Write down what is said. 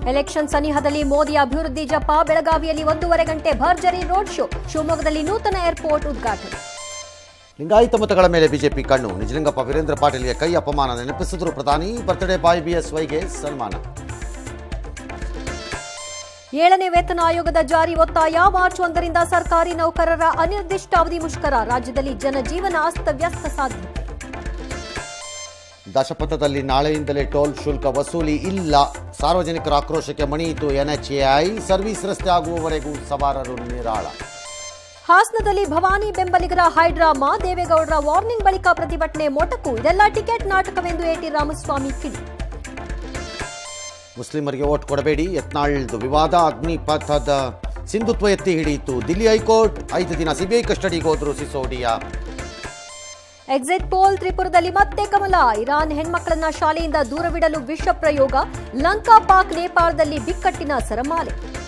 election ಸನಿಹದಲ್ಲಿ Modi ಅಭಿವೃದ್ಧಿ ಜಪ ಬೆಳಗಾವಿಯಲ್ಲಿ ಒಂದೂವರೆ ಗಂಟೆ ಭರ್ಜರಿ ರೋಡ್ ಶೋ ಶಿವಮೊಗ್ಗದಲ್ಲಿ ನೂತನ ಏರ್ಪೋರ್ಟ್ ಉದ್ಘಾಟನೆ ಲಿಂಗಾಯತ ಮತಗಳ ಮೇಲೆ ಬಿಜೆಪಿ ಕಣ್ಣು ನಿಜಲಿಂಗಪ್ಪ ವೀರೇಂದ್ರ ಪಾಟೀಲ್ಗೆ ಕೈ ಅಪಮಾನ ನೆನಪಿಸಿದ್ರು ಪ್ರಧಾನಿ ಬರ್ತ್ಡೇ ಬಾಯ್ ಬಿಎಸ್ವೈಗೆ ಸನ್ಮಾನ ಏಳನೇ ವೇತನ ಆಯೋಗದ ಜಾರಿ ಒತ್ತಾಯ ಮಾರ್ಚ್ ಒಂದರಿಂದ ಸರ್ಕಾರಿ ನೌಕರರ ಅನಿರ್ದಿಷ್ಟಾವಧಿ ಮುಷ್ಕರ ರಾಜ್ಯದಲ್ಲಿ ಜನಜೀವನ ಅಸ್ತವ್ಯಸ್ತ ಸಾಧ್ಯತೆ ದಶಪಥದಲ್ಲಿ ನಾಳೆಯಿಂದಲೇ ಟೋಲ್ ಶುಲ್ಕ ವಸೂಲಿ ಇಲ್ಲ ಸಾರ್ವಜನಿಕರ ಆಕ್ರೋಶಕ್ಕೆ ಮಣಿಯಿತು ಎನ್ಎಚ್ಎಐ ಸರ್ವಿಸ್ ರಸ್ತೆ ಆಗುವವರೆಗೂ ಸವಾರರು ನಿರಾಳ ಹಾಸನದಲ್ಲಿ ಭವಾನಿ ಬೆಂಬಲಿಗರ ಹೈಡ್ರಾಮಾ ದೇವೇಗೌಡರ ವಾರ್ನಿಂಗ್ ಬಳಿಕ ಪ್ರತಿಭಟನೆ ಮೊಟಕು ಇದೆಲ್ಲ ಟಿಕೆಟ್ ನಾಟಕವೆಂದು ಎಟಿ ರಾಮಸ್ವಾಮಿ ಕಿಡಿ ಮುಸ್ಲಿಮರಿಗೆ ಓಟ್ ಕೊಡಬೇಡಿ ಯತ್ನಾಳ್ದು ವಿವಾದ ಅಗ್ನಿಪಥದ ಸಿಂಧುತ್ವ ಎತ್ತಿ ಹಿಡಿಯಿತು ದಿಲ್ಲಿ ಹೈಕೋರ್ಟ್ ಐದು ದಿನ ಸಿಬಿಐ ಕಸ್ಟಡಿಗೆ ಹೋದ್ರು ಸಿಸೋಡಿಯಾ ಎಕ್ಸಿಟ್ ಪೋಲ್ ತ್ರಿಪುರದಲ್ಲಿ ಮತ್ತೆ ಕಮಲ ಇರಾನ್ ಹೆಣ್ಮಕ್ಕಳನ್ನ ಶಾಲೆಯಿಂದ ದೂರವಿಡಲು ವಿಷ ಪ್ರಯೋಗ ಲಂಕಾ ಪಾಕ್ ನೇಪಾಳದಲ್ಲಿ ಬಿಕ್ಕಟ್ಟಿನ ಸರಮಾಲೆ